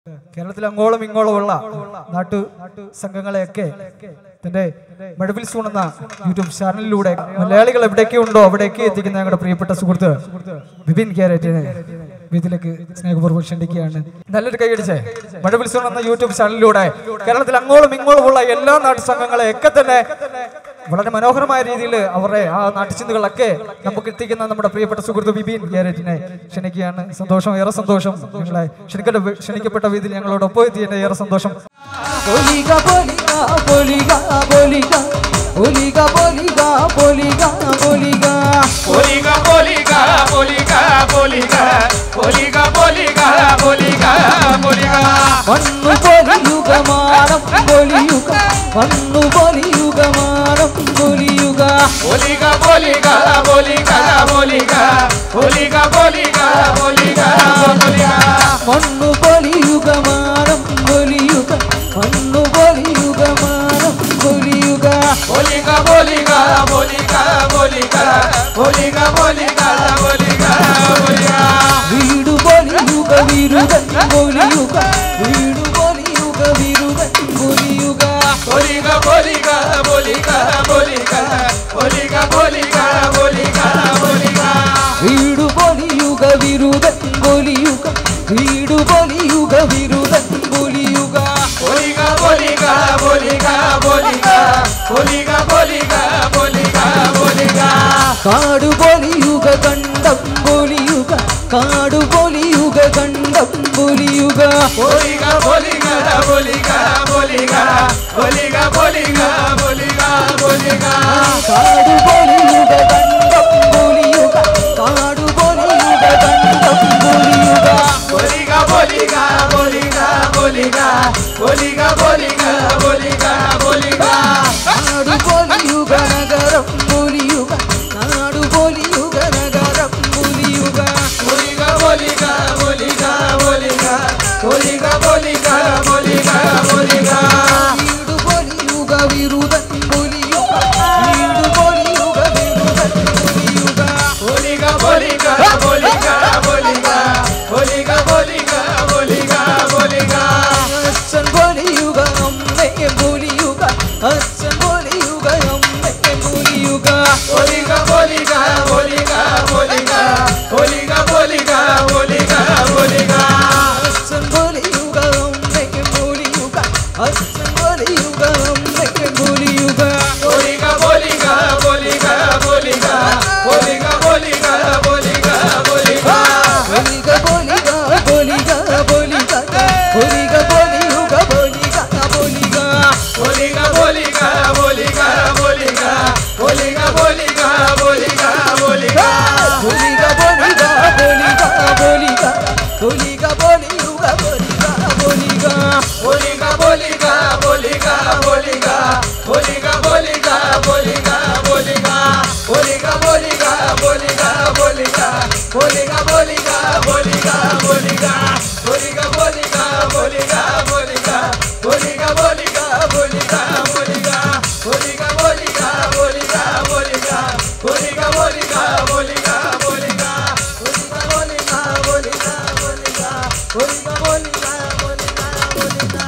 കേരളത്തിൽ അങ്ങോളം ഇങ്ങോളമുള്ള നാട്ടു സംഘങ്ങളെയൊക്കെ തന്റെ മഴവിൽ സൂണെന്ന യൂട്യൂബ് ചാനലിലൂടെ മലയാളികൾ എവിടെയൊക്കെ ഉണ്ടോ അവിടെയൊക്കെ എത്തിക്കുന്ന ഞങ്ങളുടെ പ്രിയപ്പെട്ട സുഹൃത്ത് ബിപിൻ ക്യാരറ്റിനെ വീട്ടിലേക്ക് സ്നേഹപൂർവ്വം ക്ഷണിക്കുകയാണ് നല്ലൊരു കൈയടിച്ചേ മഴവിൽ സൂൺ എന്ന യൂട്യൂബ് ചാനലിലൂടെ കേരളത്തിൽ അങ്ങോളം ഇങ്ങോളമുള്ള എല്ലാ നാട്ടു സംഘങ്ങളെ ഒക്കെ തന്നെ വളരെ മനോഹരമായ രീതിയിൽ അവരുടെ ആ നാട്ടുചിന്തകളൊക്കെ നമുക്ക് എത്തിക്കുന്ന നമ്മുടെ പ്രിയപ്പെട്ട സുഹൃത്ത് ബിബിൻ ഗ്യാരറ്റിനെ ക്ഷണിക്കുകയാണ് സന്തോഷം ഏറെ സന്തോഷം നിങ്ങളെ ക്ഷണിക്കപ്പെട്ട ക്ഷണിക്കപ്പെട്ട വീതിയിൽ ഞങ്ങളോടൊപ്പം എത്തിയതിന്റെ ഏറെ സന്തോഷം ബോലിക ബോലിക ബോലിക ബോലിക ബോലിക ബോലിക ബോലിക ബോലിക Boliga, boliga, boliga, boliga, boliga, boliga, boliga, boliga. മണ്ണു പൊലിയുഗമാനം പൊലിയുക മണ്ണു പൊലിയുഗമാനം പൊലിയുക Boliga, boliga, boliga, boliga, boliga, boliga, boliga, boliga. മണ്ണു പൊലിയുഗമാനം പൊലിയുക മണ്ണു പൊലിയുഗമാനം പൊലിയുക Boliga, boliga, boliga, boliga, boliga, boliga, boliga, boliga. വീടു പൊലിയുക വിരുദൻ പൊലിയുക വീടു പൊലിയുക വിരുദൻ പൊലിയുക Boliga, boliga, boliga, boliga, boliga, boliga, boliga, boliga. വീടു പൊലിയുക വിരുദൻ പൊലിയുക വീടു പൊലിയുക വിരുദൻ പൊലിയുക Boliga, boliga, boliga, boliga, boliga, boliga, boliga, boliga. കാടു പൊലിയുക കണ്ടം പൊലിയുക കാടു പൊലിയുക കണ്ടം പൊലിയുക Boliga, boliga, boliga, boliga, boliga, boliga, boliga, boliga. കാടു പൊലിയുക കണ്ടം പൊലിയുക കാടു പൊലിയുക കണ്ടം പൊലിയുക Boliga, boliga, boliga, boliga, boliga, boliga, boliga, boliga. നാടു പൊലിയുക നഗരം പൊലിയുക നാടു പൊലിയുക നഗരം പൊലിയുക Boliga, boliga, boliga, boliga, boliga, boliga, boliga, boliga. വീടു പൊലിയുക വിരുദൻ പൊലിയുക വീടു പൊലിയുക വിരുദൻ പൊലിയുക Boliga, boliga, boliga, boliga, boliga, boliga, boliga, boliga. അച്ഛൻ പൊലിയുക അമ്മയെ പൊലിയുക അച്ഛൻ പൊലിയുക അമ്മയെ പൊലിയുക Boliga, boliga, boliga, boliga, boliga, boliga, boliga, boliga. അച്ഛൻ പൊലിയുക അമ്മയെ പൊലിയുക അച്ഛൻ പൊലിയുക അമ്മയെ പൊലിയുക Boliga, boliga, boliga, boliga, boliga, boliga, boliga, boliga. പൊലിക പൊലിക പൊലിക പൊലിക പൊലിക പൊലിയുക പൊലിക പൊലിക Boliga, boliga, boliga, boliga, boliga, boliga, boliga, boliga. പൊലിക പൊലിക പൊലിക പൊലിക പൊലിക പൊലിയുക പൊലിക പൊലിക Boliga, boliga, boliga, boliga, boliga, boliga, boliga, boliga. Boliga, boliga, boliga, boliga, boliga, boliga, boliga, boliga. Boliga, boliga, boliga, boliga, boliga, boliga, boliga, boliga. Boliga, boliga, boliga, boliga, boliga, boliga, boliga, boliga. Boliga, boliga, boliga, boliga, boliga, boliga, boliga, boliga.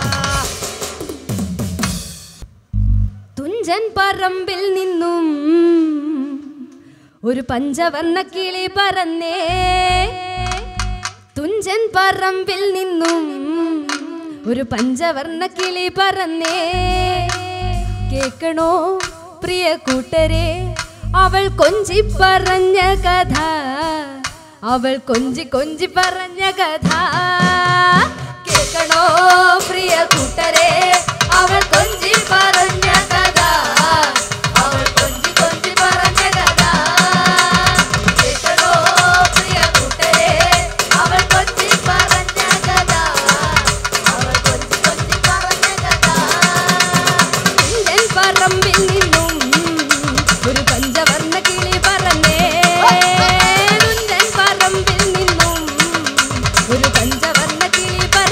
Thunchan പറമ്പിൽ നിന്നും ഒരു പഞ്ചവർണ്ണ കിളി പറന്നേ തുഞ്ചൻ പറമ്പിൽ നിന്നും ഒരു പഞ്ചവർണ്ണ കിളി പറന്നേ കേൾക്കണോ പ്രിയ കൂട്ടരെ അവൾ കൊഞ്ചി പറഞ്ഞ കഥ അവൾ കൊഞ്ചി കൊഞ്ചി പറഞ്ഞ കഥ കേൾക്കണോ പ്രിയ കൂട്ടരെ അവൾ കൊഞ്ചി പറഞ്ഞ കഥ അവൾ കൊഞ്ചി കൊഞ്ചി പറഞ്ഞ കഥ കേൾക്കണോ പ്രിയ കൂട്ടരെ അവൾ കൊഞ്ചി പറഞ്ഞ കഥ അവൾ കൊഞ്ചി കൊഞ്ചി പറഞ്ഞ കഥ ഇന്ത്യൻ പറമ്പിൽ നിന്നും ഒരു പഞ്ചവർണ്ണ കിളി പറന്നേ തുഞ്ചൻ പറമ്പിൽ നിന്നും ഒരു പഞ്ചവർണ്ണ കിളി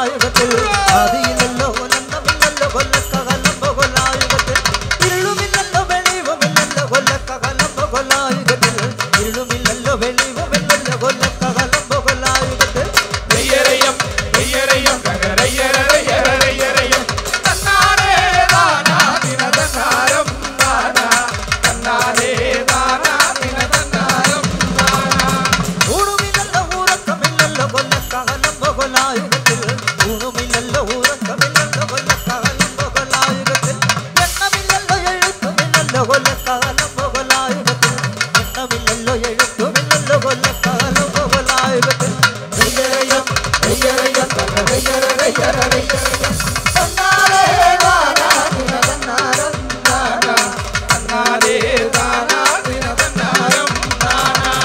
കൊല്ലായുഗത്തിൽ ആദിയില്ലല്ലോ നന്ദമില്ലല്ലോ കൊല്ലക്കകലമ്പ കൊല്ലായുഗത്തിൽ ഇരുളുമില്ലല്ലോ വെളിവുമില്ലല്ലോ കൊല്ലക്കകലമ്പ കൊല്ലായുഗത്തിൽ ഇരുളുമില്ലല്ലോ വെളിവുമില്ലല്ലോ കൊല്ലക്കകലമ്പ കൊല്ലായുഗത്തിൽ നെയ്യരയം നെയ്യരയം നെയ്യരയ്യരയ്യരയ്യരയ്യം തന്നാരേ താനാ ദിന തന്നാരം താനാ തന്നാരേ താനാ ദിന തന്നാരം ഊണുമില്ലല്ലോ ഊറക്കമില്ലല്ലോ കൊല്ലക്കകലമ്പ കൊല്ലായുഗത്തിൽ ഊണുമില്ലല്ലോ ഊറക്കമില്ലല്ലോ കൊല്ലക്കകലമ്പ കൊല്ലായുഗത്തിൽ എണ്ണമില്ലല്ലോ എഴുത്തുമില്ലല്ലോ കൊല്ലക്കകലമ്പ കൊല്ലായുഗത്തിൽ എണ്ണമില്ലല്ലോ എഴുത്തുമില്ലല്ലോ കൊല്ലക്കകലമ്പ കൊല്ലായുഗത്തിൽ നെയ്യരയം നെയ്യരയം നെയ്യരയ്യരയ്യരയ്യം തന്നാരേ താനാ ദിന തന്നാരം താനാ തന്നാരേ താനാ ദിന തന്നാരം താനാ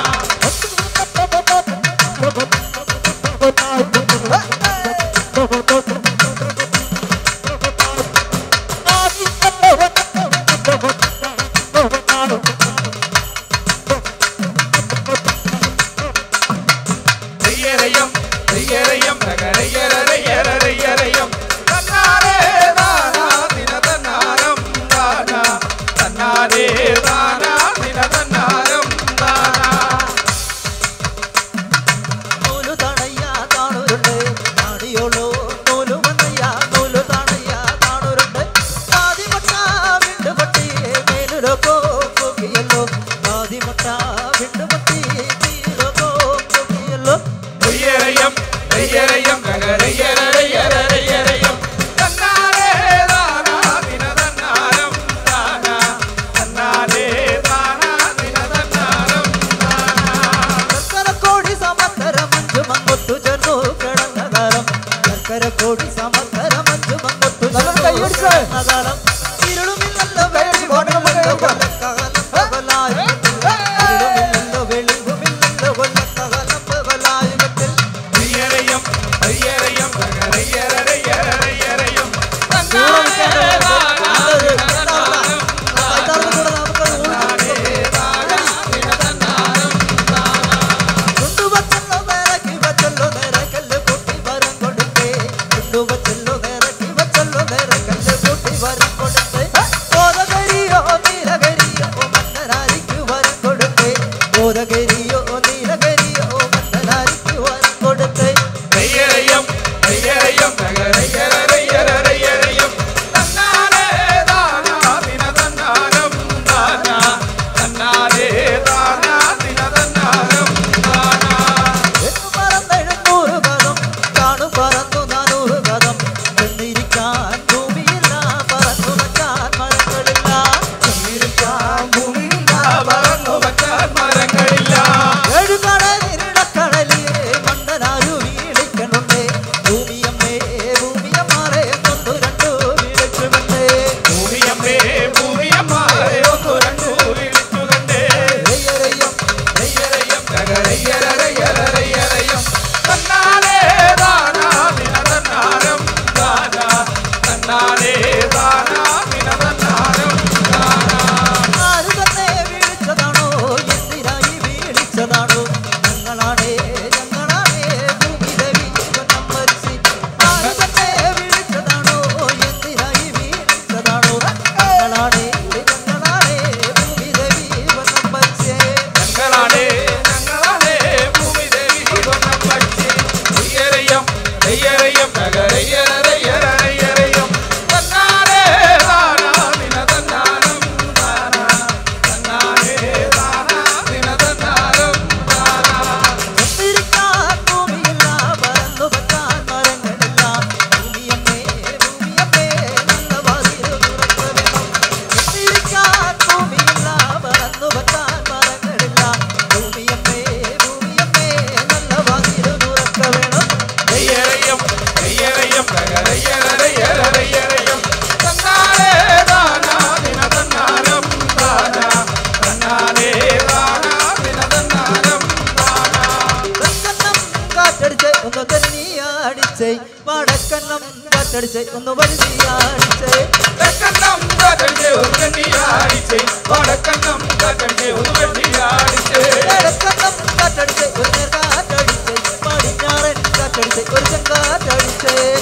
നെയ്യരയം നെയ്യരയം നെയ്യരയ്യരയ്യരയ്യരയ്യം തന്നാരേ താനാ ദിന തന്നാരം താനാ തന്നാരേ താനാ ദിന തന്നാരം താനാ നൂലു തണയ്യ താണുരുണ്ട് താടിയോളൂ നൂലു വന്നയ്യ നൂലു തണയ്യ താണുരുണ്ട് ആദിമട്ട വിണ്ടുപട്ടി മേലുലോ പോകിയല്ലോ ആദിമട്ട വിണ്ടുപട്ടി മേലുലോ പോകിയല്ലോ നെയ്യരയം നെയ്യരയം നെയ്യരയ്യരയ്യരയ്യരയ്യം തന്നാരേ താനാ ദിന തന്നാരം താനാ തന്നാരേ താനാ ദിന തന്നാരം ശർക്കര കോടി സമത്തര മഞ്ചു മങ്ങൊത്തു ചെന്നു കിടന്ന കാലം ശർക്കര കോടി സമത്തര മഞ്ചു മങ്ങൊത്തു ചെന്നു കിടന്ന കാലം ഇരുളുമില്ലല്ലോ വെളിവുമില്ലല്ലോ കൊല്ലക്കകലം പകലായുഗത്തിൽ. ഇരുളുമില്ലല്ലോ വെളിവുമില്ലല്ലോ കൊല്ലക്കകലം പകലായുഗത്തിൽ. നെയ്യരയം നെയ്യരയം നെയ്യരയ്യരയ്യരയ്യരയ്യം തന്നാരേ താനാ ദിന തന്നാരം കൈത്താളം കൂടെ നമുക്കത് കൊണ്ടുവച്ചല്ലോ നേരക്കി വച്ചല്ലോ നേരക്കല്ല് കൂട്ടി വരം കൊടുത്തേ കൊണ്ടുവച്ചല്ലോ നേരക്കി വച്ചല്ലോ നേരക്കല്ല് കൂട്ടി വരം കൊടുത്തേ ബോധകരിയോ നീലകരിയോ മന്നനാരിക്ക് വരം കൊടുത്തേ ബോധകരിയോ നീലകരിയോ മന്നനാരിക്ക് വരം കൊടുത്തേ നെയ്യരയം നെയ്യരയം നെയ്യരയ്യരയ്യരയ്യരയ്യം തന്നാരേ താനാ ദിന തന്നാരം താനാ തന്നാരേ താനാ ദിന തന്നാരം താനാ എന്നു പറന്നെഴുന്നൂറ് പദം കാണു പറന്നു നാനൂറ് പദം എന്നിരിക്കാൻ ഭൂമിയില്ല പറന്നു വയ്ക്കാൻ മരങ്ങളില്ല എന്നിരിക്കാൻ ഭൂമിയില്ല പറന്നു വച്ചാൽ മരങ്ങളില്ല ഏഴുകടലിടക്കടലിലെ മണ്ടനാരു വീടിക്കണുണ്ടേ ഭൂമിയമ്മേ ഭൂമിയമ്മാറെ കൊണ്ടു രണ്ടു വീടിച്ചുകൊണ്ടേ ഭൂമിയമ്മേ ഭൂമിയമ്മാരെ ഒന്നു രണ്ടു വിളിച്ചു കണ്ടേ നെയ്യരയ്യം നെയ്യരയം നെയ്യരയ്യരയ്യരയ്യരയ്യം തന്നാരേ താനാ ദിന തന്നാരം താനാ തന്നാരേ താനാ ദിന തന്നാരം താനാ ആര് തന്നെ വീഴിച്ചതാണോ എന്തിനായി വീഴിച്ചതാണോ ഞങ്ങളാണേ ഞങ്ങളാണേ ഭൂമി ദേവി പൊന്നമ്മച്ചി ആര് തന്നെ വീഴിച്ചതാണോ എന്തിനായി വീഴിച്ചതാണോ ഞങ്ങളാണേ ഞങ്ങളാണേ ഭൂമി ദേവി പൊന്നമ്മച്ചി ഞങ്ങളാണേ ഞങ്ങളാണേ ഭൂമി ദേവി പൊന്നപ്പച്ചി നെയ്യരയം നെയ്യരയം നഗരയ്യരയ്യരയ്യരയ്യം തന്നാരേ താനാ ദിന തന്നാരം താനാ തന്നാരേ താനാ ദിന തന്നാരം താനാ ഒത്തിരിക്കാൻ ഭൂമിയില്ല പറന്നു പറ്റാൻ മരങ്ങളില്ല ഭൂമിയമ്മേ ഭൂമിയമ്മേ നല്ല വാതിൽ തുറന്നു വേണം ഒത്തിരിക്കാൻ ഭൂമിയില്ല പറന്നു പറ്റാൻ മരങ്ങളില്ല ഭൂമിയമ്മേ ഭൂമിയമ്മേ നല്ല വാതിൽ തുറക്ക വേണം നെയ്യരയം നെയ്യരയം നഗരയ്യരയ്യരയ്യരയ്യം തന്നാരേ താനാ ദിന തന്നാരം താനാ തന്നാരേ താനാ ദിന തന്നാരം താനാ തെക്കന്നം കാറ്റടിച്ച് ഒന്ന് തെന്നിയാടിച്ചേ വടക്കന്നം കാറ്റടിച്ച് ഒന്ന് വഴുതിയാടിച്ചേ തെക്കന്നം കാറ്റടിച്ച് ഒരു കണ്ണിയാടിച്ചേ വടക്കന്നം കാറ്റടിച്ച് ഒരു വെട്ടിയാടിച്ചേ കിഴക്കന്നം കാറ്റടിച്ച് ഒരു നേർക്കാറ്റടിച്ച് പടിഞ്ഞാറൻ കാറ്റടിച്ച് ഒരു ചെങ്കാറ്റടിച്ച്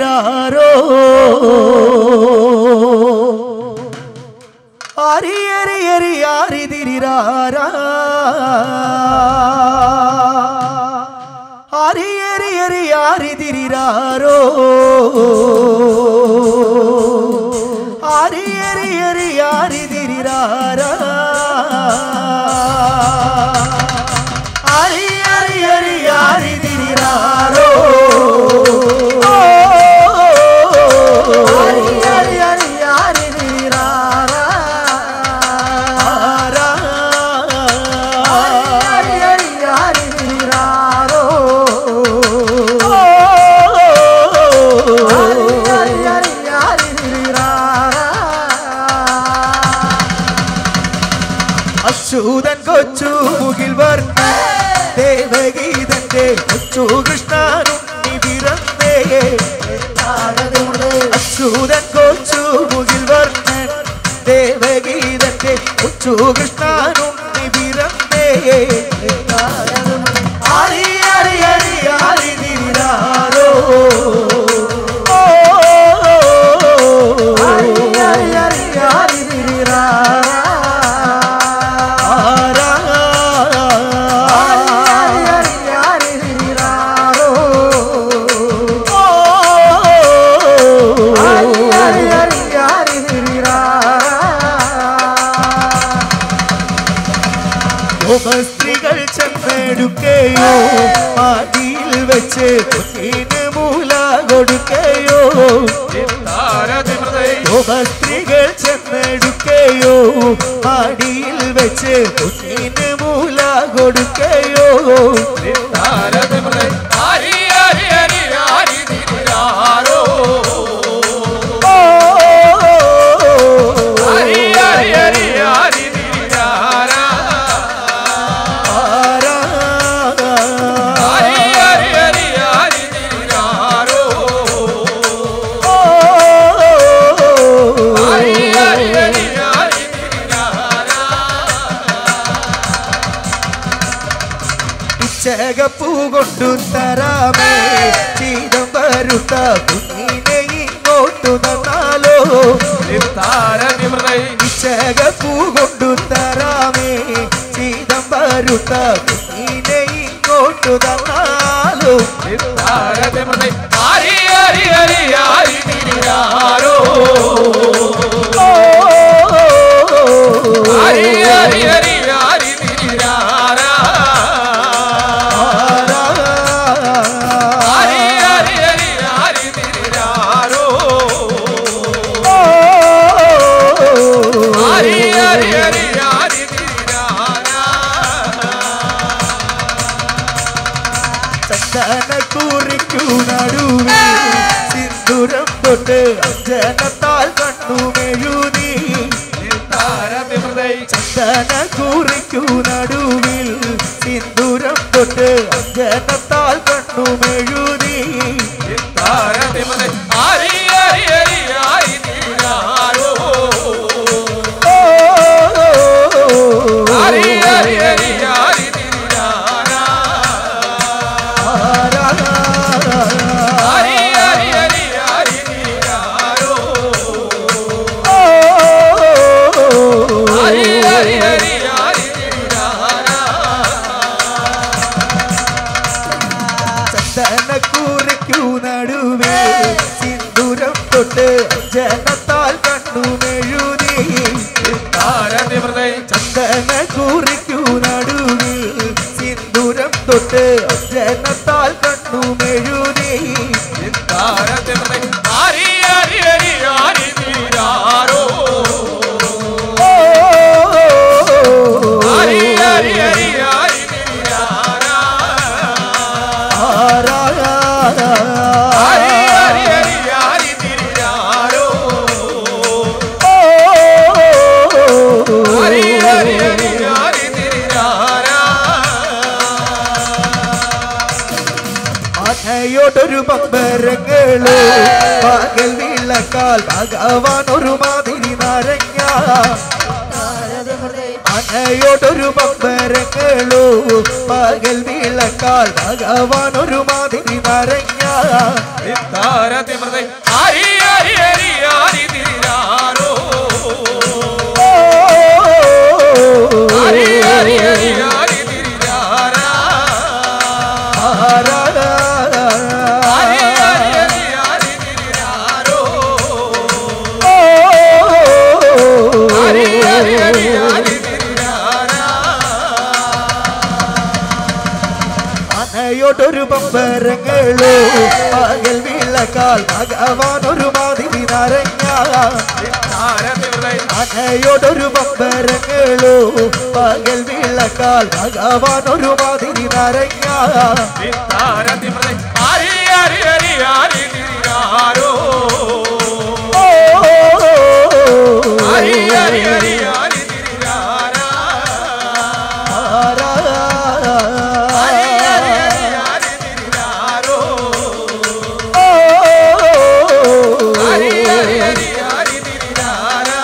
ആരിതിരിരാരോ ആരി അരി അരി ആരിതിരിരാരാ ആരി അരി അരി ആരിതിരിരാരോ ആരി അരി അരി ആരിതിരിരാരാ ആരി അരി അരി ആരിതിരിരാരോ ആരി അരി അരി ആരിതിരിരാരാ ആരി അരി ആരിതിരിരാരോ ആരി അരി ആരിതിരിരാരാ അച്യുതൻ കൊച്ചു മുകിൽ വർണ്ണ ദേവഗീതന്റെ കൊച്ചു കൃഷ്ണനുണ്ണി പിറന്നേ അച്യുതൻ കൊച്ചു മുകിൽ വർണ്ണൻ ദേവഗീതന്റെ കൊച്ചു കൃഷ്ണനുണ്ണി പിറന്നേ ആരി ആരി ആരി ആരി തിരിരാരോ ആരി ആരി ആരി ആരി സ്ത്രീകൾ ചെന്നെടുക്കയോ മാടിയിൽ വെച്ച് കുഞ്ഞിന് മൂല കൊടുക്കയോ സ്ത്രീകൾ ചെന്നെടുക്കയോ മാടിയിൽ വെച്ച് കുഞ്ഞിന് മൂല കൊടുക്കയോ പിച്ചകപ്പൂ കൊണ്ടു തരാമേ ചീതം വരുത്ത കുഞ്ഞിനെ ഇങ്ങോട്ടു തന്നാലോ പിച്ചകപ്പൂ കൊണ്ടു തരാമേ ചീതം വരുത്ത കുഞ്ഞിനെ ഇങ്ങോട്ടു തന്നാലോ ചന്ദന കുറിക്കു നടുവേ സിന്ദൂരം തൊട്ട് അഞ്ജനത്താൽ കണ്ണു മെഴുതി ചന്ദന കുറിക്കു നടുവിൽ സിന്ദൂരം തൊട്ട് അഞ്ജനത്താൽ കണ്ണു മെഴുതി ചന്ദന കുറിക്കു നടുവേ സിന്ദൂരം തൊട്ട് അഞ്ജനത്താൽ കണ്ണു മെഴുതി ചന്ദന കുറിക്കു നടുവിൽ സിന്ദൂരം തൊട്ട് അഞ്ജനത്താൽ കണ്ണു മെഴുതി അനയോടൊരു പമ്പരങ്ങളോ പകൽ വിളക്കാൽ ഭഗവാൻ ഒരു മാതിരി നാരങ്ങ അനയോടൊരു പമ്പരങ്ങളോ പകൽ വിളക്കാൽ ഭഗവാൻ ഒരു മാതിരി നാരങ്ങ താരതിമൃത ആരി ആരി ആരി ആരി തിരിയാരോ ആരി ആരി ആരി ആരി തിരിയാരാ ആരി ആരി ആരി ആരി തിരിയാരോ ആരി ആരി ആരി ആരി തിരിയാരാ അനയോടൊരു പമ്പരങ്ങളോ പകൽ വിളക്കാൽ ഭഗവാൻ ഒരു മാതിരി നരഞ്ഞ താരതിമൃത അനയോടൊരു പമ്പരങ്ങളോ പകൽ വിളക്കാൽ ഭഗവാൻ ഒരു മാതിരി നരഞ്ഞ താരതിമൃത ആരി ആരി ആരി ആരി തിരിയാരോ ആരി ആരി ആരി ആരി തിരിയാരാ ആരി ആരി ആരി ആരി തിരിയാരോ ആരി ആരി ആരി ആരി തിരിയാരാ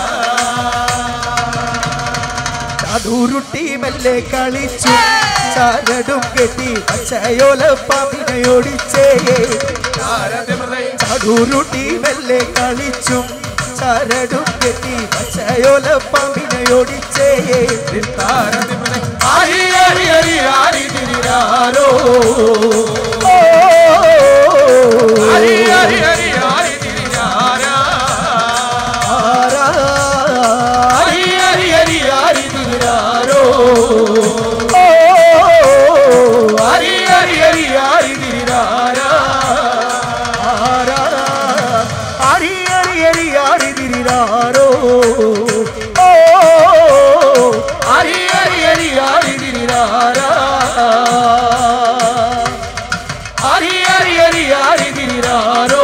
ചതുരുട്ടി മെല്ലെ കളിച്ചു ചരടും കെട്ടി പച്ചയോല പാമ്പിനെയോടിച്ചേ താരതിമൃത ചതുരുട്ടി മെല്ലെ കളിച്ചും ചരടും കെട്ടി പച്ചയോല പാമ്പിനെയോടിച്ചേ താരതിമൃത ആരി ആരി ആരി ആരി തിരിയാരോ ആരി ആരി ആരി ആരി തിരിയാരാ ആരി ആരി ആരി ആരി തിരിയാരോ ആരി ആരി ആരി ആരി തിരിയാരാ അരി അരി അരി അരി തിരിരാരോ ആരി ആരി ആരി ആരി തിരിയാരാ ആരി ആരി ആരി ആരി തിരിയാരോ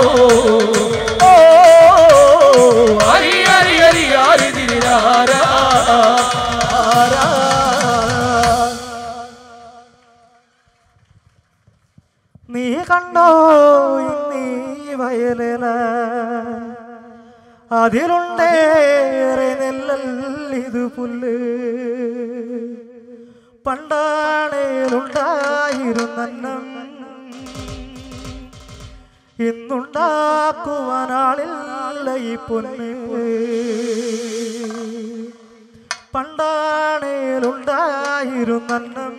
ആരി ആരി ആരി ആരി തിരിയാരാ നീ കണ്ടോ നീ വയലില അതിലുണ്ടേറെ നെല്ലല്ലിതു പുല്ല് പണ്ടാണേലുണ്ടായിരുന്നം ഇന്നുണ്ടാക്കുവാനാളില്ല ഈ പൊന്ന് പണ്ടാണേലുണ്ടായിരുന്നം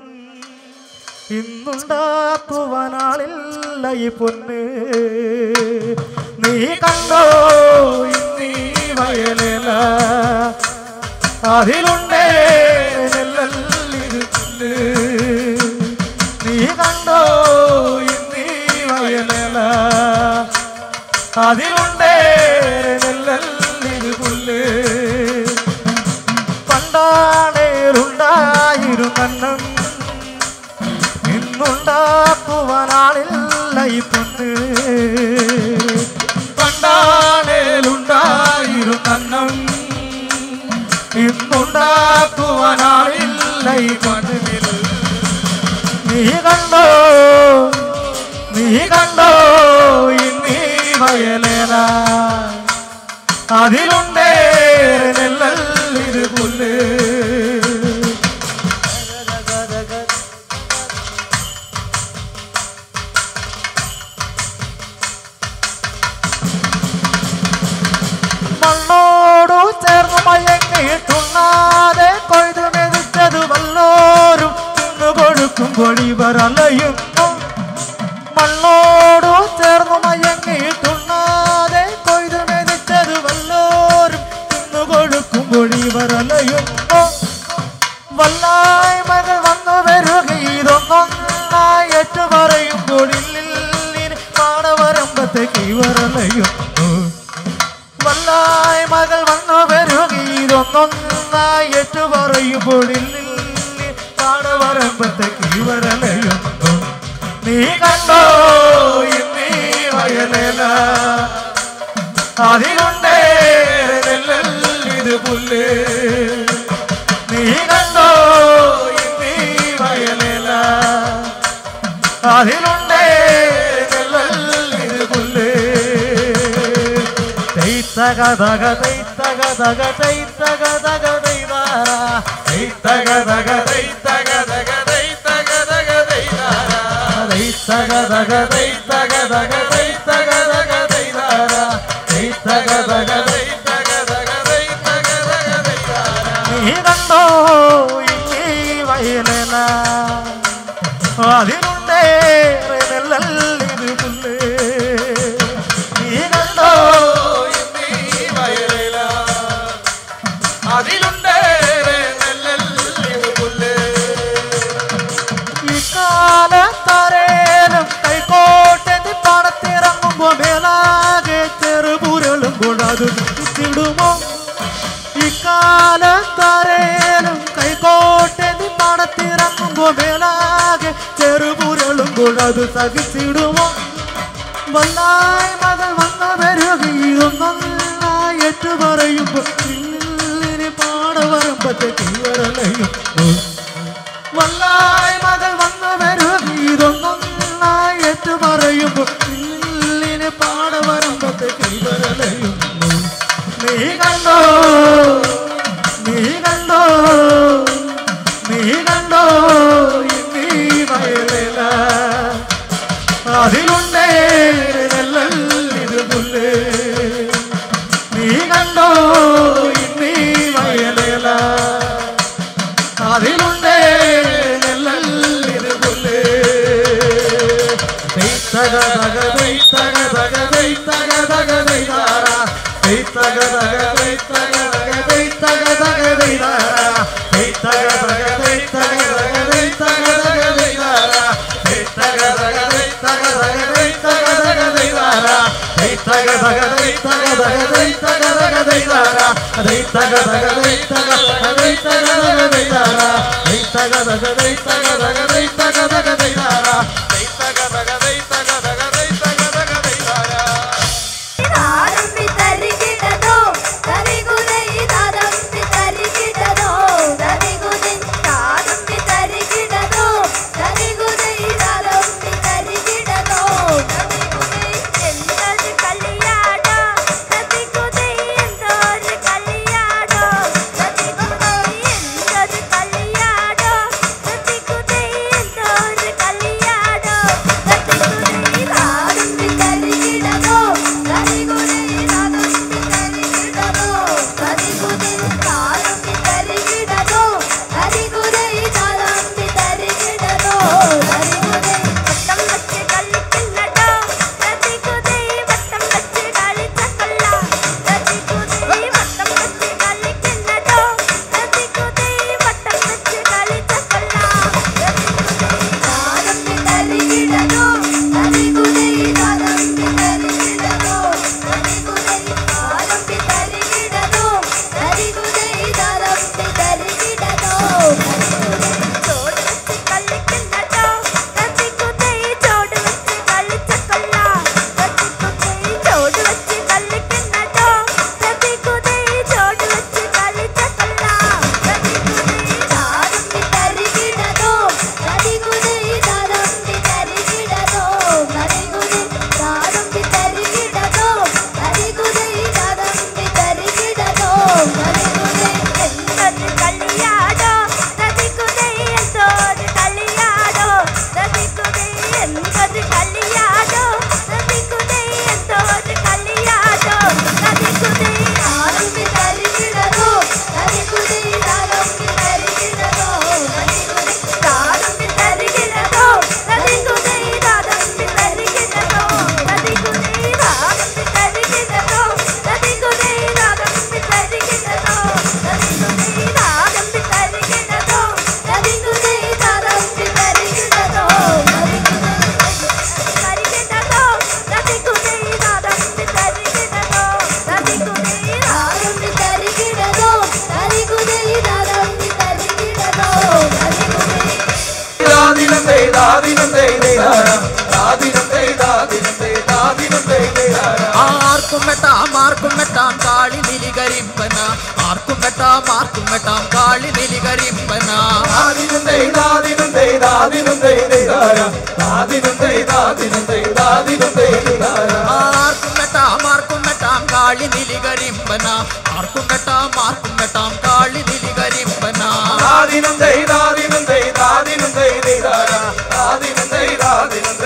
ഇന്നുണ്ടാക്കുവാനാളില്ല ഈ പൊന്ന് നീ കണ്ടോ ഇന്നീ വയലില അതിലുണ്ടേ നെല്ലല്ലിരുന്ന് നീ കണ്ടോ ഇന്നീ വയലില അതിലുണ്ടേ നെല്ലല്ലിരു പുല്ല് പണ്ടാണേലുണ്ടായിരുന്നം ഇന്നുണ്ടാക്കുവാനാളില്ല ഈ പൊന്ന് പണ്ടാണേലുണ്ടായിരുന്നം ഇന്നുണ്ടാക്കുവാനാളില്ല ഈ മണ്ണിൽ നീ കണ്ടോ നീ കണ്ടോ ഇന്നീ വയലേന അതിലുണ്ടേ നെല്ലല്ലിരു പുല്ല് മണ്ണോടു ചേർന്ന് മയങ്ങിയിട്ടുണ്ണാതെ കൊയ്തു മെതിച്ചത് വല്ലോരും തിന്നു കൊടുക്കുമ്പോൾ ഇവർ അലയുന്നു മണ്ണോടു ചേർന്ന് മയങ്ങിയിട്ടുണ്ണാതെ കൊയ്തു മെതിച്ചത് വല്ലോരും തിന്നു കൊടുക്കുമ്പോൾ ഇവർ അലയുന്നു വല്ലായ്മകൾ വന്നു വരികയിതൊന്നൊന്നായി ഏറ്റു പറയുമ്പോൾ ഇല്ലില്ലിന് പാടവരമ്പത്തേക്ക് ഇവർ അലയുന്നു വല്ലായ്മകൾ വന്നു വരികയിതൊന്നൊന്നായി ഏറ്റു പറയുമ്പോൾ ഇല്ലില്ലി പാടവരമ്പത്തേക്ക് ഇവരലയുന്നു നീ കണ്ടോ ഇന്നീ വയലേല അതിലുണ്ടേ നെല്ലല്ലിത് പുല്ല് നീ കണ്ടോ ഇന്നീ വയലേല അതിലുണ്ടേ നെല്ലല്ലിത് പുല്ല് തൈത്തക തക തൈത്തക തക തൈത്തക തക തൈതാര തൈത്തക തക തൈത്തക തക തൈത്തക തക തൈതാര തൈത്തക തക തക തൈ തക തക തൈ തക തക തൈതാര തൈ തക തക തൈ തക തക തൈ തക തക തൈതാര നീ കണ്ടോ ഈ വയലന അതിനുണ്ടേറെ നെല്ലല്ലിത് പുല്ല് നീ കണ്ടോ ഈ വയലില അതിലുണ്ടേറെ നെല്ലല്ലിത് പുല്ല് ഇക്കാലത്തരേലും കൈക്കോട്ടെത്തി പടത്തിറങ്ങുമ്പോ മേലാകെ ചെറുപുരളുമ്പോൾ അത് ചുറ്റിടുമോ ഇക്കാലത്തരേലും കൈക്കോട്ടെത്തി പടത്തിറങ്ങുമ്പോ മേലാകെ ചെറുപുരളുമ്പോൾ അത് സഹിച്ചിടുമോ വല്ലായ് മകൾ വന്ന പെരുകീതൊന്നായിട്ട് പറയുമ്പോ ഇന്നിനി പാട വരുമ്പത്തെ കീവരലയും വല്ലായ് മകൾ വന്ന പെരുകീതൊന്നായിട്ട് പറയുമ്പോ ഇന്നിനി പാട വരുമ്പത്തെ കീവരലയും നീ കണ്ടോ നീ കണ്ടോ നീ കണ്ടോ ഇന്നീ വയലില അതിലുണ്ടേ നെല്ലിത് പുല്ല് നീ കണ്ടോ ഇന്നീ വയലില അതിലുണ്ടേ നെല്ലിത് പുല്ല് തക തക തൈ തക തക തൈ തക തക തൈതാര തൈ തക തക തൈ തക തക തൈ തക തക തൈതാര തൈ തക തക തൈ തക തക തൈ തക തക തൈതാര തൈ തക തക തൈ തക തക തൈ തക തക തൈതാര തൈ തക തക തൈ തക തക തൈ തക തക തൈതാര തൈ തക തക തൈ തക തക തൈ തക തക തൈതാര തൈ തക തക തൈ തക തക തൈ തക തക തൈതാര തൈ തക തക തൈ തക തക തൈ തക തക തൈതാര താരമ്പി തരികിടതോ തരികുതൈ താരമ്പി തരികിടതോ തരികുതൈ താരമ്പി തരികിടതോ തരികുതൈ താരമ്പി തരികിടതോ തരികുതൈ എന്തൊരു കളിയാടോ തരികുതൈ എന്തൊരു കളിയാടോ തരികുതൈ എന്തൊരു കളിയാടോ തരികുതൈ എന്തൊരു കളിയാടോ തരികുതൈ താരമ്പി തരികിടതോ തരികുതൈ താരമ്പി തരികിടതോ തരികുതൈ താരമ്പി തരികിടതോ തരികുതൈ താരമ്പി തരികിടതോ തരികുതൈ വട്ടം വെച്ച് കളിക്കുന്നടോ തരികുതൈ വട്ടം വെച്ച് കളിച്ചക്കൊള്ള തരികുതൈ വട്ടം വെച്ച് കളിക്കുന്നടോ തരികുതൈ വട്ടം വെച്ച് കളിച്ചക്കൊള്ള താരമ്പി തരികിടതോ തരികുതൈ താരമ്പി തരികിടതോ തരികുതൈ താരമ്പി തരികിടതോ തരികുതൈ താരമ്പി തരികിടതോ ചോട് വെച്ച് കളിക്കുന്നടോ തരികുതൈ ചോട് വെച്ച് കളിച്ചക്കൊള്ള തരികുതൈ ചോട് വെച്ച് കളിക്കുന്നടോ തരികുതൈ ചോട് വെച്ച് കളിച്ചക്കൊള്ള തരികുതൈ താരമ്പി തരികിടതോ തരികുതൈ താരമ്പി തരികിടതോ തരികുതൈ താരമ്പി തരികിടതോ തരികുതൈ താരമ്പി തരികിടതോ തരികുതൈ എന്തൊരു കളിയാടോ തരികുതൈ എന്തൊരു കളിയാടോ തരികുതൈ എന്തൊരു കളിയാടോ തരികുതൈ എന്തൊരു കളിയാടോ തരികുതൈ താരമ്പി തരികിടതോ തരികുതൈ താരമ്പി തരികിടതോ തരികുതൈ താരമ്പി തരികിടതോ തരികുതൈ താരമ്പി തരികിടതോ തരികുതൈ താരമ്പി തരികിടതോ തരികുതൈ താരമ്പി തരികിടതോ തരികുതൈ താരമ്പി തരികിടതോ തരികുതൈ താരമ്പി തരികിടതോ തരികിടതോ തരികുതൈ താരമ്പി തരികിടതോ തരികുതൈ താരമ്പി തരികിടതോ തരികുതൈ താരമ്പി തരികിടതോ തരികുതൈ ദാദിനം ദേ ദാദിനം ദേ ദാരം ദാദിനം ദേ ദാദിനം ദേ ദാദിനം ദേ ദാരം ആർക്കും വെട്ടാം ആർക്കും വെട്ടാം കാളി നിലികരിമ്പന ആർക്കും വെട്ടാം ആർക്കും വെട്ടാം കാളി നിലികരിമ്പന ദാദിനം ദേ ദാദിനം ദേ ദാദിനം ദേ ദാരം ദാദിനം ദേ ദാദിനം ദേ ദാദിനം ദേ ദാരം ആർക്കും വെട്ടാം ആർക്കും വെട്ടാം കാളി നിലികരിമ്പന ആർക്കും വെട്ടാം ആർക്കും വെട്ടാം കാളി നിലികരിമ്പന ദാദിനം ദേ ദാദിനം ദേ ദാദിനം ദേ ദാരം ദാദിനം ദേ ദാദിനം ദേ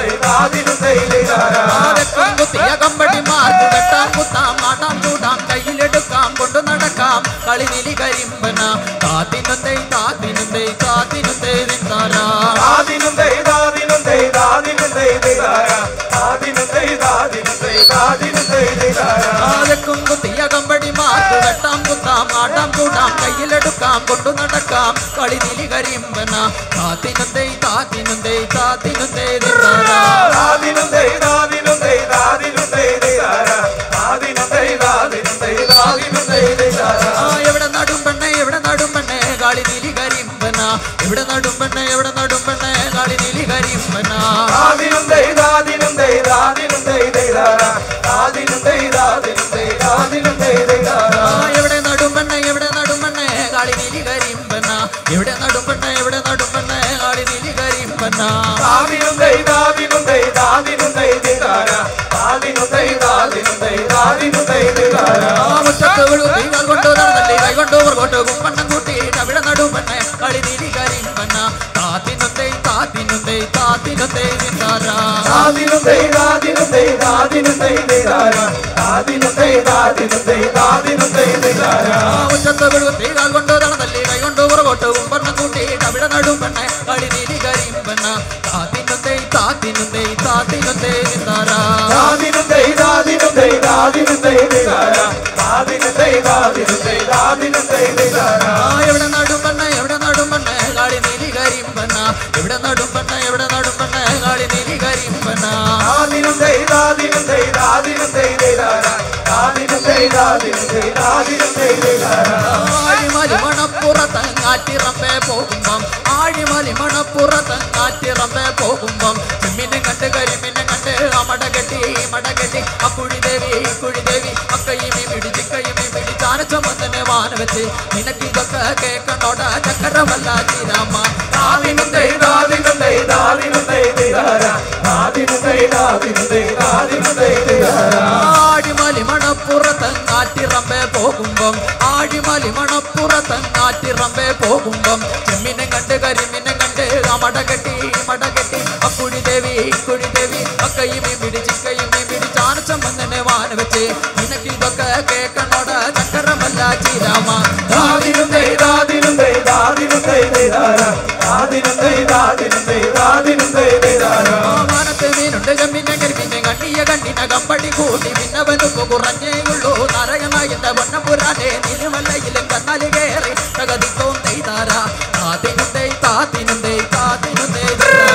ദാദിനും ദൈ ദൈ ദാരാ ആരക്കും കുത്തിയ കമ്പടി മാർക്ക് വെട്ടാം കുത്താം ആടാം ചൂടാം കയ്യിലെടുക്കാം കൊണ്ടു നടക്കാം കളി നിലി കരിമ്പന താത്തിനുന്തേ താത്തിനുന്തേ താത്തിനുന്തേ നിന്താരാ ദാദിനും ദൈ ദാദിനും ദൈ ദാദിനും ദൈ ദൈ ദാരാ ദാദിനും ദൈ ദാദിനും ദൈ ദാദിനും ദൈ ദൈ ദാരാ ആരക്കും കുത്തിയ കമ്പടി മാർക്ക് വെട്ടാം കുത്താം ആടാം ചൂടാം കയ്യിലെടുക്കാം കൊണ്ടു നടക്കാം കളി നിലി കരിമ്പന താത്തിനുന്തേ താത്തിനുന്തേ താത്തിനുന്തേ നിന്താരാ ദാദിനും ദൈ ദാദിനും ദൈ ദാദിനും ദൈ ദൈ ദാരാ ദാദിനും ദൈ ദാദിനും ദൈ ദാദിനും ദൈ ദൈ ദാരാ ആ എവിടെ നടും പെണ്ണെ എവിടെ നടും പെണ്ണെ കാളി നീലി കരിമ്പന എവിടെ നടും പെണ്ണെ എവിടെ നടും പെണ്ണെ കാളി നീലി കരിമ്പന ദാദിനും ദൈ ദാദിനും ദൈ ദാദിനും ദൈ ദൈ ദാരാ ദാദിനും ദൈ ദാദിനും ദൈ ദാദിനും ദൈ ദൈ ദാരാ ആ എവിടെ നടും പെണ്ണെ എവിടെ നടും പെണ്ണെ കാളി നീലി കരിമ്പന എവിടെ നടും പെണ്ണെ എവിടെ നടും പെണ്ണെ കാളി നീലി കരിമ്പന ദാദിനും ദൈ ദാദിനും ദൈ ദാദിനും ദൈ ദൈ ദാരാ ദാദിനും ദൈ ദാദിനും ദൈ ദാദിനും ദൈ ദൈ ദാരാ ആ മുറ്റത്ത് വിഴുത്തി കൊണ്ടു നടന്നല്ലേ കൈകൊണ്ട് കൊണ്ട് കുമ്പണ്ണം കൂട്ടി അവിടെ നടും പെണ്ണെ കാളി നീലി കരിമ്പന താത്തിനുന്തേ താത്തിനുന്തേ താത്തിനുന്തേ നിന്താരാ ദാദിനും ദൈ ദാദിനും ദൈ ദാദിനും ദൈ ദൈ ദാരാ ദാദിനും ദൈ ദാദിനും ദൈ ദാദിനും ദൈ ദൈ ദാരാ മുറ്റത്ത് വിഴുത്തി കൊണ്ട് നടന്നല്ലേ കൈകൊണ്ട് പുറകോട്ട് കുമ്പണ്ണം കൂട്ടി അവിടെ നടും പെണ്ണെ കാളി നീലി കരിമ്പന താത്തിനുന്തേ താത്തിനുന്തേ താത്തിനുന്തേ നിന്താരാ ദാദിനും ദൈ ദാദിനും ദൈ ദാദിനും ദൈ ദൈ ദാരാ ദാദിനും ദൈ ദാദിനും ദൈ ദാദിനും ദൈ ദൈ ദാരാ ആ എവിടെ നടും പെണ്ണ എവിടെ നടും പെണ്ണ കാളി നീലി കരിമ്പന എവിടെ നടും പെണ്ണ എവിടെ നടും പെണ്ണ കാളി നീലി കരിമ്പന ദാദിനും ദൈ ദാദിനും ദൈ ദാദിനും ദൈ ദൈ ദാരാ ദാദിനും ദൈ ദാദിനും ദൈ ദാദിനും ദൈ ദൈ ദാരാ ആഴിമലി മണപ്പുറത്ത് കാറ്റിറമ്പേ പോകുമ്പം ആഴിമലി മണപ്പുറത്ത് കാറ്റിറമ്പേ പോകുമ്പം ചെമ്മിനെ കണ്ട് കരിമിനെ കണ്ട് അമട കെട്ടി മട കെട്ടി അക്കുഴി ദേവി കുഴി ദേവി അക്കയുമി പിടിച്ച് കയുമി പിടിച്ച് ആനച്ചമ്മന്നെ വാന വെച്ച് നിനക്കിതൊക്കെ കേക്കണോട ചക്കരമല്ല ചീരാമ്മ ദാദിനും ദൈ ദാദിനും ദൈ ദാദിനും ദൈ ദൈ ദാരാ ദാദിനും ദൈ ദാദിനും ദൈ ദാദിനും ദൈ ദൈ ദാരാ ആഴിമലി മണപ്പുറത്ത് കാറ്റിറമ്പേ പോകുമ്പം ആഴിമലി മണപ്പുറത്ത് കാറ്റിറമ്പേ പോകുമ്പം ചെമ്മിനെ കണ്ട് കരിമിനെ കണ്ട് അമട കെട്ടി മട കെട്ടി അക്കുഴി ദേവി കുഴി ദേവി അക്കയുമി പിടിച്ച് കയുമി പിടിച്ച് ആനച്ചമ്മന്നെ വാന വെച്ച് നിനക്കിതൊക്കെ കേക്കണോട ചക്കരമല്ല ചീരാമ ദാദിനും ദൈ ദാദിനും ദൈ ദാദിനും ദൈ ദൈ ദാരാ ദാദിനും ദൈ ദാദിനും ദൈ ദാദിനും ദൈ ദൈ ദാരാ മാനത്ത് മീനുണ്ട് ചെമ്മിനെ കരിമിനെ കണ്ണിയ കണ്ണിന കമ്പടി കൂട്ടി പിന്നവനുക്ക് കുറഞ്ഞേയുള്ളൂ നാരായണന്റെ പൊന്നപുരാനെ നിലുമല്ലയിലും കന്നാലി കയറി തകതിക്കോം തെയ്താര താത്തിനും തെയ് താത്തിനും തെയ് താത്തിനും തെയ്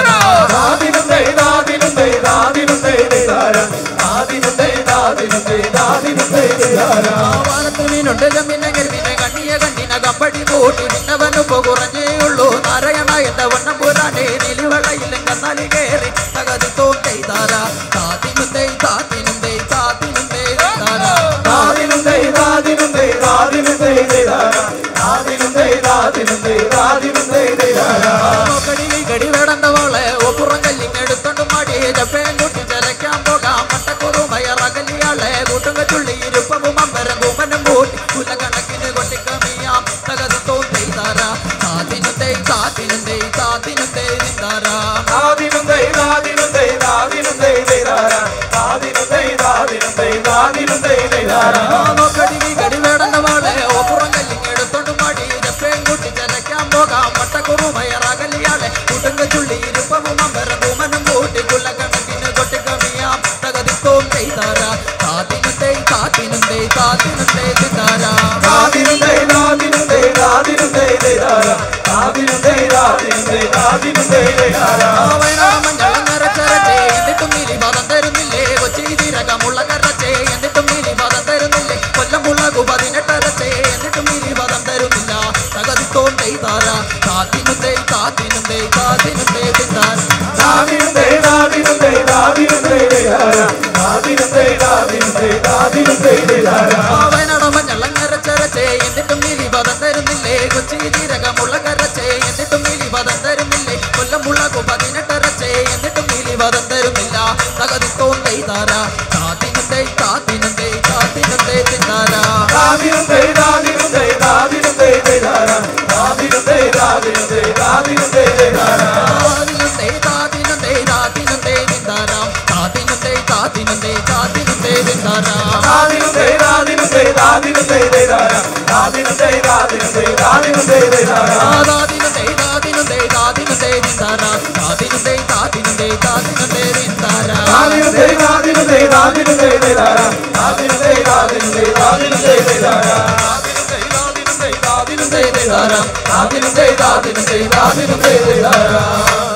ദാദിനും ദൈ ദാദിനും ദൈ ദാദിനും ദൈ ദൈ ദാരാ ദാദിനും ദൈ ദാദിനും ദൈ ദാദിനും ദൈ ദൈ ദാരാ വാനത്ത് മീനുണ്ട് ചെമ്മിനെ കരിമിനെ കണ്ണിയ കണ്ണിന കമ്പടി കൂട്ടി പിന്നവനുക്ക് കുറഞ്ഞേയുള്ളൂ നാരായണന്റെ പൊന്നപുരാനെ നിലുവള്ളയിലും കന്നാലി കയറി തകതിക്കോം തെയ്താര താത്തിനും തെയ് താത്തിനും തെയ് താത്തിനും തെയ് താര ദാദിനും ദൈ ദാദിനും ദൈ ദാദിനും ദൈ ദൈ ദാരാ ദാദിനും ദൈ ദാദിനും ദൈ ദാദിനും ദൈ ദൈ ദാരാ നോക്കടി കടി വേടന്തവളെ ഒപ്പുറം കല്ലിങ്ങെടുത്തോണ്ട് മടി ജപ്പേൻ കുട്ടി ചിലക്കാൻ പോകാം പട്ടക്കുറുമയറകലിയാളെ കൂട്ടുക ചുള്ളി ഇരുപ്പവും അമ്പരം കൂമ്പനും കൂട്ടി കുലകണക്കിന് കൊട്ടിക്കമിയാം തകതി തോന്നി താര താത്തിനും തേ താത്തിനും തേ താത്തിനും തേ നിന്താര ദാദിനും ദൈ ദാദിനും ദൈ ദാദിനും ദൈ ദൈ ദാരാ ദാദിനും ദൈ ദാദിനും ദൈ ദാദിനും ദൈ ദൈ ദാരാ നോക്കടി കടി വേടന്തവളെ ഒപ്പുറം കല്ലിങ്ങെടുത്തോണ്ട് മടി ജപ്പേൻ കുട്ടി ചിലക്കാൻ പോകാം പട്ടക്കുറുമയറകലിയാളെ കൂട്ടുക ചുള്ളി ഇരുപ്പവും അമ്പരം കൂമ്പനും കൂട്ടി കുലകണക്കിന് കൊട്ടിക്കമിയാം തകതി തോന്നി താര താത്തിനും തേ താത്തിനും തേ താത്തിനും തേ നിന്താര ദാദിനും ദൈ ദാദിനും ദൈ ദാദിനും ദൈ ദൈ ദാരാ ദാദിനും ദൈ ദാദിനും ദൈ ദാദിനും ദൈ ദൈ ദാരാ മഞ്ഞളം നിറച്ചരച്ചേ എന്നിട്ടും നീലി പദം തരുന്നില്ലേ കൊച്ചി തിരകമുള്ള കരച്ചേ എന്നിട്ടും നീലി പദം തരുന്നില്ലേ കൊല്ലം മുളകു പതിനെട്ടരച്ചേ എന്നിട്ടും നീലി പദം തരുന്നില്ല തകതി തോന്നി താര താത്തിനും തേ താത്തിനും തേ താത്തിനും തേ തിന്താര ദാദിനും ദൈ ദാദിനും ദൈ ദാദിനും ദൈ ദൈ ദാരാ ദാദിനും ദൈ ദാദിനും ദൈ ദാദിനും ദൈ ദൈ ദാരാ വയനാട് മഞ്ഞളം നിറച്ചരച്ചേ എന്നിട്ടും നീലി പദം തരുന്നില്ലേ കൊച്ചി തിരകമുള്ള കരച്ചേ എന്നിട്ടും നീലി പദം തരുന്നില്ലേ കൊല്ലം മുളകു പതിനെട്ടരച്ചേ എന്നിട്ടും നീലി പദം തരുന്നില്ല തകതി തോന്നി താര താത്തിനും തേ താത്തിനും തേ താത്തിനും തേ തിന്താര ദാദിനും ദൈ ദാദിനും ദൈ ദാദിനും ദൈ ദൈ ദാരാ ദാദിനും ദൈ ദാദിനും ദൈ ദാദിനും ദൈ ദൈ ദാരാ താതിനും തേ താതിനും തേ താതിനും തേ തിന്താരാം ദാദിനും ദൈ ദൈ ദാര ദാദിനും ദൈ ദാദിനും ദൈ ദാദിനും ദൈ ദൈ ദാര ദാദിനും ദേ ദാദിനും ദേ ദാദിനും ദേ ദിന്താര ദാദിനും ദേ ദാദിനും ദേ ദാദിനും ദേ ദിന്താര ദാദിനും ദൈ ദാദിനും ദൈ ദാദിനും ദൈ ദൈ ദാര ദാദിനും ദൈ ദാദിനും ദൈ ദാദിനും ദൈ ദൈ ദാര ദാദിനും ദേ ദാദിനും ദേ ദിന്താര ദാദിനും ദൈ ദാദിനും ദൈ ദാദിനും ദൈ ദൈ ദാര